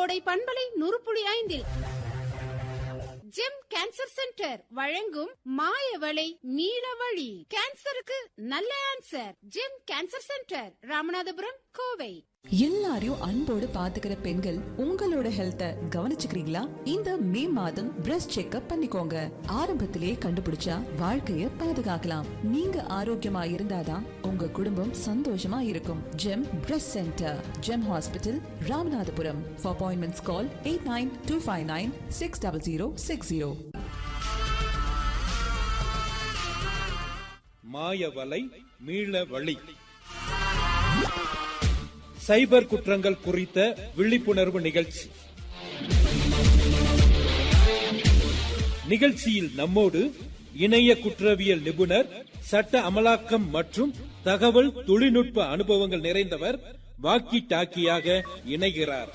கோடை பண்பலை நூறு ஐந்தில் ஜெம் கேன்சர் சென்டர் வழங்கும் மாயவளை நீலவழி கேன்சருக்கு நல்ல answer Gem cancer centre Ramanathapuram Kovai எல்லாரையும் அன்போடு பாத்துக்கிற பெண்கள் உங்களோட ஹெல்த்த கவனிச்சுக்கிறீங்களா இந்த மே மாதம் பிரஸ்ட் செக்அப் பண்ணிக்கோங்க ஆரம்பத்திலேயே கண்டுபிடிச்சா வாழ்க்கைய பாதுகாக்கலாம் நீங்க ஆரோக்கியமா இருந்தாதான் உங்க குடும்பம் சந்தோஷமா இருக்கும் Gem breast centre Gem hospital Ramanathapuram for appointments call eight nine two five nine six double zero six zero மாயவலை மீள வழி சைபர் குற்றங்கள் குறித்த விழிப்புணர்வு நிகழ்ச்சி நிகழ்ச்சியில் நம்மோடு இணைய குற்றவியல் நிபுணர் சட்ட அமலாக்கம் மற்றும் தகவல் தொழில்நுட்ப அனுபவங்கள் நிறைந்தவர் வாக்கி டாக்கியாக இணைகிறார்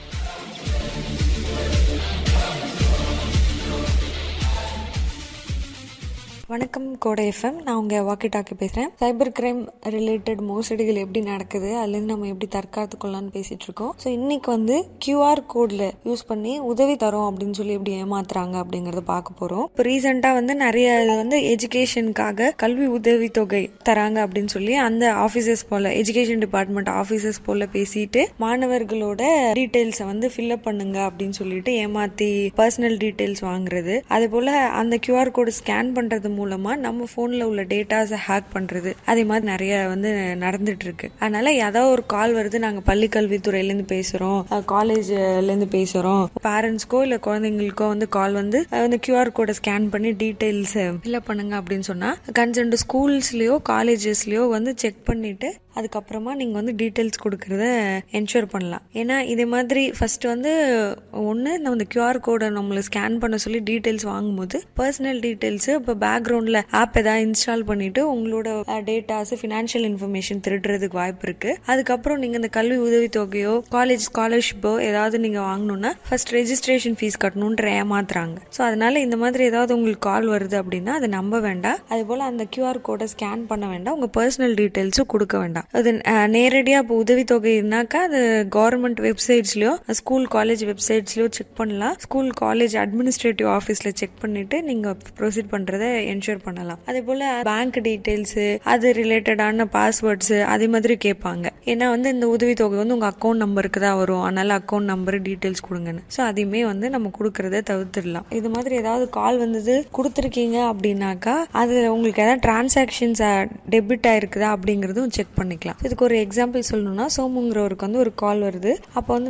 வணக்கம் கோடை எஃப்எம் நான் உங்கள் வாக்கி டாக்கி பேசுகிறேன் சைபர் கிரைம் ரிலேட்டட் மோசடிகள் எப்படி நடக்குது அதுலேருந்து நம்ம எப்படி தற்காத்து கொள்ளலாம்னு பேசிட்டு இருக்கோம் ஸோ இன்னைக்கு வந்து கியூஆர் கோடில் யூஸ் பண்ணி உதவி தரோம் அப்படின்னு சொல்லி எப்படி ஏமாத்துறாங்க அப்படிங்கறத பார்க்க போகிறோம் இப்போ ரீசெண்டாக வந்து நிறைய இது வந்து எஜுகேஷனுக்காக கல்வி உதவி தொகை தராங்க அப்படின்னு சொல்லி அந்த ஆஃபீஸர்ஸ் போல எஜுகேஷன் டிபார்ட்மெண்ட் ஆஃபீஸர்ஸ் போல பேசிட்டு மாணவர்களோட டீட்டெயில்ஸை வந்து ஃபில்அப் பண்ணுங்க அப்படின்னு சொல்லிட்டு ஏமாத்தி பர்சனல் டீட்டெயில்ஸ் வாங்குறது அதே போல அந்த கியூஆர் கோடு ஸ்கேன் பண்றது மூலமா நம்ம போன்ல உள்ள டேட்டாஸை ஹேக் பண்றது அதே மாதிரி நிறைய வந்து நடந்துட்டு இருக்கு அதனால ஏதாவது ஒரு கால் வருது நாங்க பள்ளி கல்வித்துறையில இருந்து பேசுறோம் காலேஜ்ல இருந்து பேசுறோம் பேரண்ட்ஸ்க்கோ இல்ல குழந்தைங்களுக்கோ வந்து கால் வந்து அந்த கியூஆர் கோடை ஸ்கேன் பண்ணி டீடைல்ஸ் ஃபில்அப் பண்ணுங்க அப்படின்னு சொன்னா கன்சர்ன்ட் ஸ்கூல்ஸ்லயோ காலேஜஸ்லயோ வந்து செக் பண்ணிட்டு அதுக்கப்புறமா நீங்கள் வந்து டீட்டெயில்ஸ் கொடுக்கறத என்ஷூர் பண்ணலாம் ஏன்னா இதே மாதிரி ஃபர்ஸ்ட் வந்து ஒன்று நம்ம இந்த கியூஆர் கோடை நம்மளை ஸ்கேன் பண்ண சொல்லி டீட்டெயில்ஸ் வாங்கும்போது பர்சனல் டீட்டெயில்ஸ் இப்போ பேக்ரவுண்டில் ஆப் ஏதாவது இன்ஸ்டால் பண்ணிட்டு உங்களோட டேட்டாஸ் ஃபினான்ஷியல் இன்ஃபர்மேஷன் திருடுறதுக்கு வாய்ப்பு இருக்கு அதுக்கப்புறம் நீங்கள் இந்த கல்வி உதவித்தொகையோ காலேஜ் ஸ்காலர்ஷிப்போ ஏதாவது நீங்கள் வாங்கணும்னா ஃபர்ஸ்ட் ரெஜிஸ்ட்ரேஷன் ஃபீஸ் கட்டணுன்ற ஏமாத்துறாங்க ஸோ அதனால இந்த மாதிரி ஏதாவது உங்களுக்கு கால் வருது அப்படின்னா அதை நம்ப வேண்டாம் அதே போல் அந்த கியூஆர் கோடை ஸ்கேன் பண்ண வேண்டாம் உங்கள் பர்சனல் டீட்டெயில்ஸும் கொடுக்க வேண்டாம் அது நேரடியாக இப்போ உதவித்தொகை இருந்தாக்கா அது கவர்மெண்ட் வெப்சைட்ஸ்லயோ ஸ்கூல் காலேஜ் வெப்சைட்ஸ்லயோ செக் பண்ணலாம் ஸ்கூல் காலேஜ் அட்மினிஸ்ட்ரேட்டிவ் ஆஃபீஸ்ல செக் பண்ணிட்டு நீங்க ப்ரொசீட் பண்றதை என்ஷூர் பண்ணலாம் அதே போல பேங்க் டீடைல்ஸ் அது ரிலேட்டடான பாஸ்வேர்ட்ஸ் அதே மாதிரி கேட்பாங்க ஏன்னா வந்து இந்த உதவித்தொகை வந்து உங்க அக்கௌண்ட் நம்பருக்கு தான் வரும் அதனால அக்கௌண்ட் நம்பர் டீடைல்ஸ் கொடுங்கன்னு ஸோ அதையுமே வந்து நம்ம கொடுக்கறத தவிர்த்துடலாம் இது மாதிரி ஏதாவது கால் வந்தது கொடுத்துருக்கீங்க அப்படின்னாக்கா அது உங்களுக்கு ஏதாவது டிரான்சாக்ஷன்ஸ் டெபிட் ஆயிருக்குதா அப்படிங்கறதும் செக் பண்ணிக்கலாம் இதுக்கு ஒரு எக்ஸாம்பிள் சொல்லணும்னா சோமுங்கிறவருக்கு வந்து ஒரு கால் வருது அப்போ வந்து